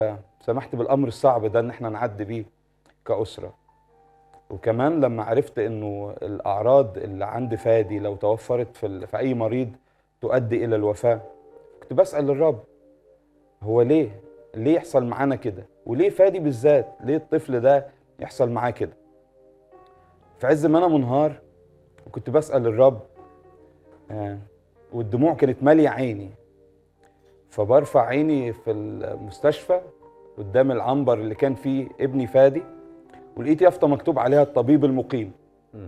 سمحت بالامر الصعب ده ان احنا نعدي بيه كاسره وكمان لما عرفت انه الاعراض اللي عند فادي لو توفرت في, ال- في اي مريض تؤدي الى الوفاه كنت بسال الرب هو ليه ليه يحصل معانا كده وليه فادي بالذات ليه الطفل ده يحصل معاه كده في عز ما انا منهار وكنت بسال الرب آه والدموع كانت ماليه عيني فبرفع عيني في المستشفى قدام العنبر اللي كان فيه ابني فادي ولقيت يافطه مكتوب عليها الطبيب المقيم مم.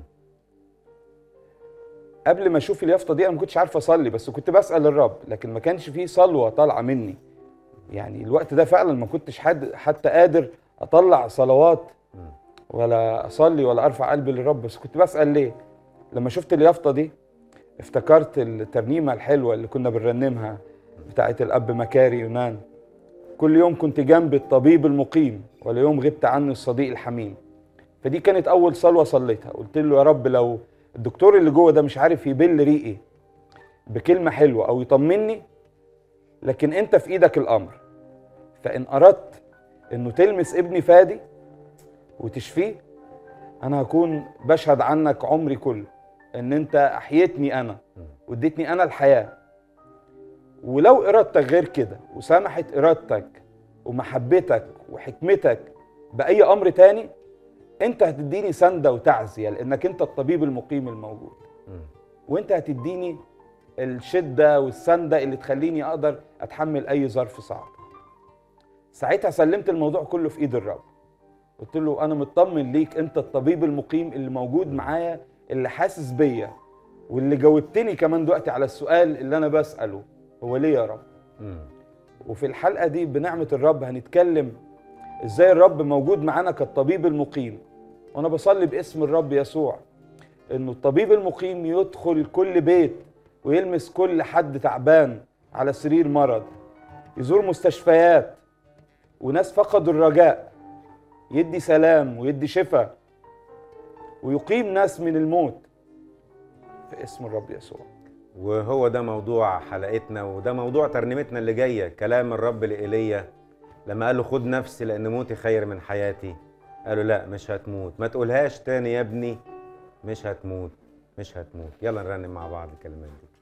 قبل ما اشوف اليافطه دي انا ما كنتش عارف اصلي بس كنت بسال الرب لكن ما كانش فيه صلوه طالعه مني يعني الوقت ده فعلا ما كنتش حد حتى قادر اطلع صلوات مم. ولا اصلي ولا ارفع قلبي للرب بس كنت بسال ليه لما شفت اليافطه دي افتكرت الترنيمه الحلوه اللي كنا بنرنمها بتاعت الاب مكاري يونان كل يوم كنت جنب الطبيب المقيم ولا يوم غبت عني الصديق الحميم فدي كانت اول صلوه صليتها قلت له يا رب لو الدكتور اللي جوه ده مش عارف يبل ريقي بكلمه حلوه او يطمني لكن انت في ايدك الامر فان اردت انه تلمس ابني فادي وتشفيه انا هكون بشهد عنك عمري كله ان انت احيتني انا واديتني انا الحياه ولو ارادتك غير كده وسمحت ارادتك ومحبتك وحكمتك باي امر تاني انت هتديني سنده وتعزيه لانك انت الطبيب المقيم الموجود مم. وانت هتديني الشده والسنده اللي تخليني اقدر اتحمل اي ظرف صعب ساعتها سلمت الموضوع كله في ايد الرب قلت له انا مطمن ليك انت الطبيب المقيم اللي موجود معايا اللي حاسس بيا واللي جاوبتني كمان دلوقتي على السؤال اللي انا بساله هو ليه يا رب مم. وفي الحلقه دي بنعمه الرب هنتكلم ازاي الرب موجود معانا كالطبيب المقيم وانا بصلي باسم الرب يسوع انه الطبيب المقيم يدخل كل بيت ويلمس كل حد تعبان على سرير مرض يزور مستشفيات وناس فقدوا الرجاء يدي سلام ويدي شفاء ويقيم ناس من الموت في اسم الرب يسوع وهو ده موضوع حلقتنا وده موضوع ترنيمتنا اللي جايه كلام الرب لإيليا لما قال له خد نفسي لان موتي خير من حياتي قال له لا مش هتموت ما تقولهاش تاني يا ابني مش هتموت مش هتموت يلا نرنم مع بعض الكلمات دي